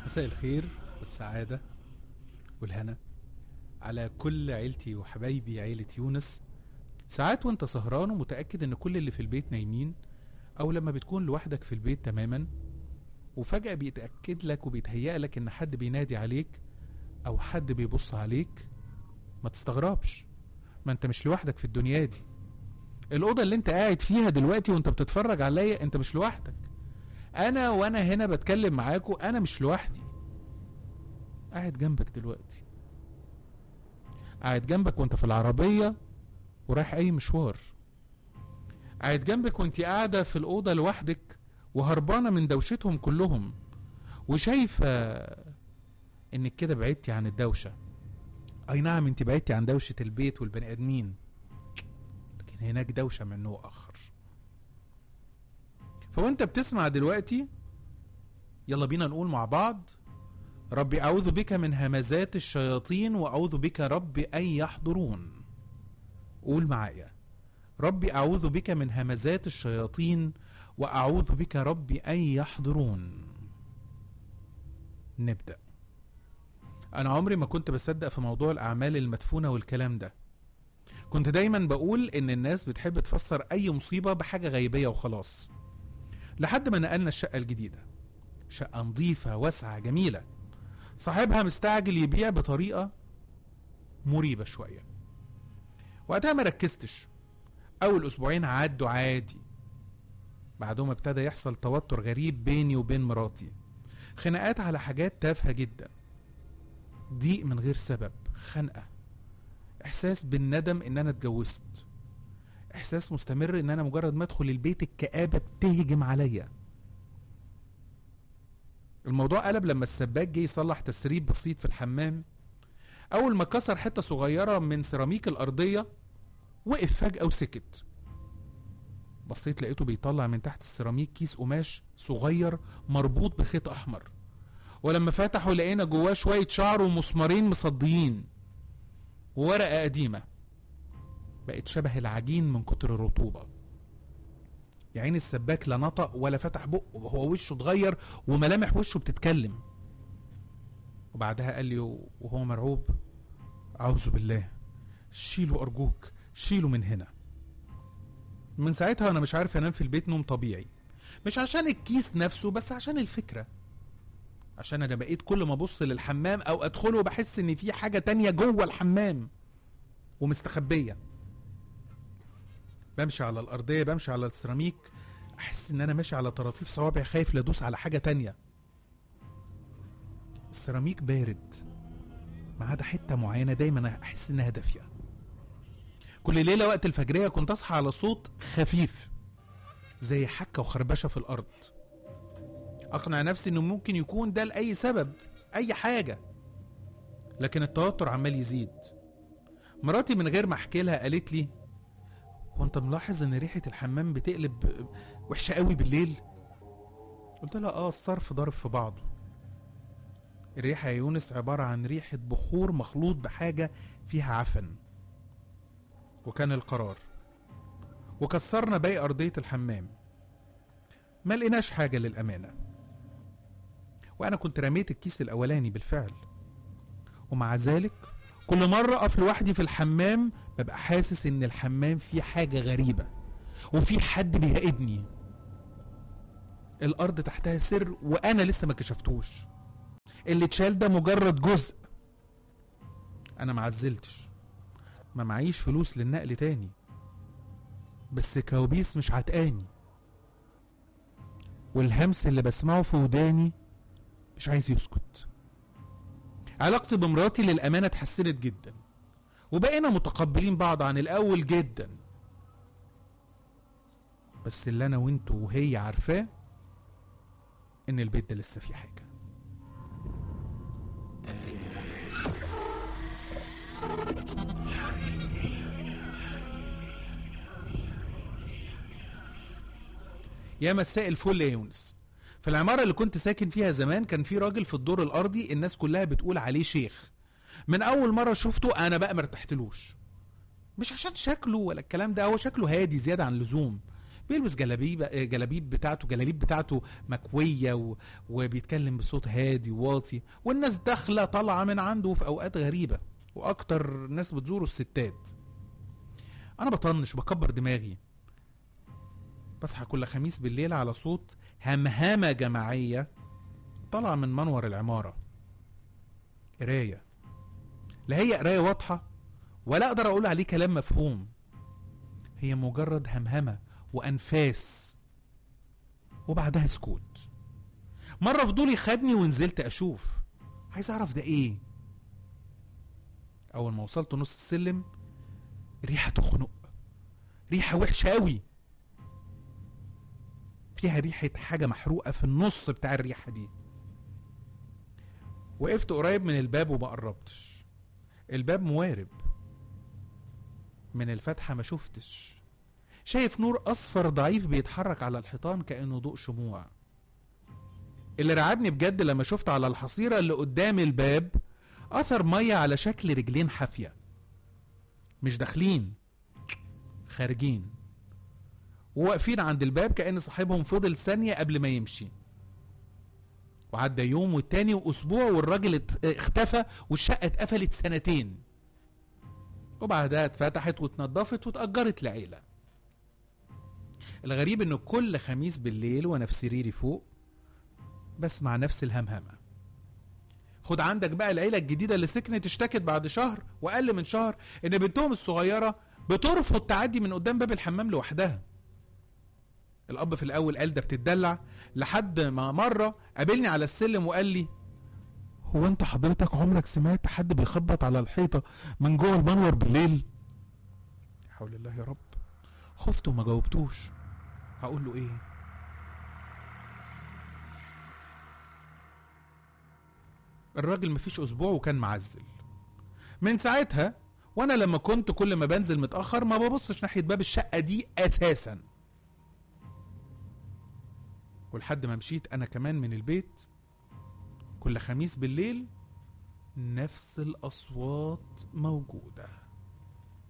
مساء الخير والسعادة والهنا على كل عيلتي وحبايبي عيلة يونس ساعات وانت سهران ومتأكد ان كل اللي في البيت نايمين او لما بتكون لوحدك في البيت تماما وفجأة بيتأكد لك وبيتهيأ لك ان حد بينادي عليك او حد بيبص عليك ما تستغربش ما انت مش لوحدك في الدنيا دي الأوضة اللي انت قاعد فيها دلوقتي وانت بتتفرج عليا انت مش لوحدك انا وانا هنا بتكلم معاكو انا مش لوحدي قاعد جنبك دلوقتي قاعد جنبك وانت في العربية ورايح اي مشوار قاعد جنبك وانت قاعدة في الأوضة لوحدك وهربانة من دوشتهم كلهم وشايفة انك كده بعدتي عن الدوشة اي نعم انت بعدتي عن دوشة البيت والبني ادمين لكن هناك دوشة من نوع اخر فوانت بتسمع دلوقتي يلا بينا نقول مع بعض ربي أعوذ بك من همزات الشياطين وأعوذ بك ربي أن يحضرون قول معايا ربي أعوذ بك من همزات الشياطين وأعوذ بك ربي أن يحضرون نبدأ أنا عمري ما كنت بصدق في موضوع الأعمال المدفونة والكلام ده كنت دايما بقول إن الناس بتحب تفسر أي مصيبة بحاجة غيبية وخلاص لحد ما نقلنا الشقة الجديدة شقة نظيفة واسعة جميلة صاحبها مستعجل يبيع بطريقة مريبة شوية وقتها ما ركزتش أول أسبوعين عدوا عادي بعدهم ابتدى يحصل توتر غريب بيني وبين مراتي خناقات على حاجات تافهة جدا ضيق من غير سبب خنقة إحساس بالندم إن أنا اتجوزت إحساس مستمر إن أنا مجرد ما أدخل البيت الكآبة بتهجم عليا الموضوع قلب لما السباك جه يصلح تسريب بسيط في الحمام اول ما كسر حته صغيره من سيراميك الارضيه وقف فجاه وسكت بصيت لقيته بيطلع من تحت السيراميك كيس قماش صغير مربوط بخيط احمر ولما فتحه لقينا جواه شويه شعر ومسمارين مصديين وورقه قديمه بقت شبه العجين من كتر الرطوبه يا عيني السباك لا نطق ولا فتح بقه وهو وشه اتغير وملامح وشه بتتكلم وبعدها قال لي وهو مرعوب أعوذ بالله شيله أرجوك شيله من هنا من ساعتها أنا مش عارف أنام في البيت نوم طبيعي مش عشان الكيس نفسه بس عشان الفكرة عشان أنا بقيت كل ما أبص للحمام أو أدخله بحس إن في حاجة تانية جوه الحمام ومستخبية بمشي على الأرضية بمشي على السيراميك أحس إن أنا ماشي على طراطيف صوابعي خايف لا أدوس على حاجة تانية السيراميك بارد ما عدا حتة معينة دايما أحس إنها دافية كل ليلة وقت الفجرية كنت أصحى على صوت خفيف زي حكة وخربشة في الأرض أقنع نفسي إنه ممكن يكون ده لأي سبب أي حاجة لكن التوتر عمال يزيد مراتي من غير ما أحكي لها قالت لي هو انت ملاحظ ان ريحه الحمام بتقلب وحشه قوي بالليل قلت لها اه الصرف ضارب في بعضه الريحه يا يونس عباره عن ريحه بخور مخلوط بحاجه فيها عفن وكان القرار وكسرنا باقي ارضيه الحمام ما لقيناش حاجه للامانه وانا كنت رميت الكيس الاولاني بالفعل ومع ذلك كل مرة أقف لوحدي في الحمام ببقى حاسس إن الحمام فيه حاجة غريبة وفي حد بيراقبني الأرض تحتها سر وأنا لسه ما كشفتوش اللي اتشال ده مجرد جزء أنا معزلتش ما معيش فلوس للنقل تاني بس كوابيس مش عتقاني والهمس اللي بسمعه في وداني مش عايز يسكت علاقتي بمراتي للأمانة اتحسنت جدا وبقينا متقبلين بعض عن الأول جدا بس اللي أنا وانتو وهي عارفاه إن البيت ده لسه فيه حاجة يا مساء الفل يا يونس في العمارة اللي كنت ساكن فيها زمان كان في راجل في الدور الأرضي الناس كلها بتقول عليه شيخ من أول مرة شفته أنا بقى مرتحتلوش مش عشان شكله ولا الكلام ده هو شكله هادي زيادة عن اللزوم بيلبس جلابيب جلابيب بتاعته جلاليب بتاعته مكويه و... وبيتكلم بصوت هادي وواطي والناس داخله طالعه من عنده في اوقات غريبه واكتر ناس بتزوره الستات انا بطنش وبكبر دماغي بصحى كل خميس بالليل على صوت همهمه جماعيه طالعه من منور العماره قرايه لا هي قرايه واضحه ولا اقدر اقول عليه كلام مفهوم هي مجرد همهمه وانفاس وبعدها سكوت مره فضولي خدني ونزلت اشوف عايز اعرف ده ايه اول ما وصلت نص السلم ريحه تخنق ريحه وحشه قوي فيها ريحه حاجه محروقه في النص بتاع الريحه دي وقفت قريب من الباب وما قربتش الباب موارب من الفتحه ما شفتش شايف نور اصفر ضعيف بيتحرك على الحيطان كانه ضوء شموع اللي رعبني بجد لما شفت على الحصيره اللي قدام الباب اثر ميه على شكل رجلين حافيه مش داخلين خارجين وواقفين عند الباب كأن صاحبهم فضل ثانية قبل ما يمشي وعدى يوم والتاني وأسبوع والراجل ات- اختفى والشقة اتقفلت سنتين وبعدها اتفتحت واتنضفت واتأجرت لعيلة الغريب ان كل خميس بالليل وانا في سريري فوق بسمع نفس الهمهمة خد عندك بقى العيلة الجديدة اللي سكنت اشتكت بعد شهر وأقل من شهر إن بنتهم الصغيرة بترفض تعدي من قدام باب الحمام لوحدها الأب في الأول قال ده بتدلع لحد ما مرة قابلني على السلم وقال لي هو أنت حضرتك عمرك سمعت حد بيخبط على الحيطة من جوه المنور بالليل؟ حول الله يا رب خفت وما جاوبتوش هقول له ايه الراجل مفيش اسبوع وكان معزل من ساعتها وانا لما كنت كل ما بنزل متاخر ما ببصش ناحيه باب الشقه دي اساسا ولحد ما مشيت انا كمان من البيت كل خميس بالليل نفس الاصوات موجوده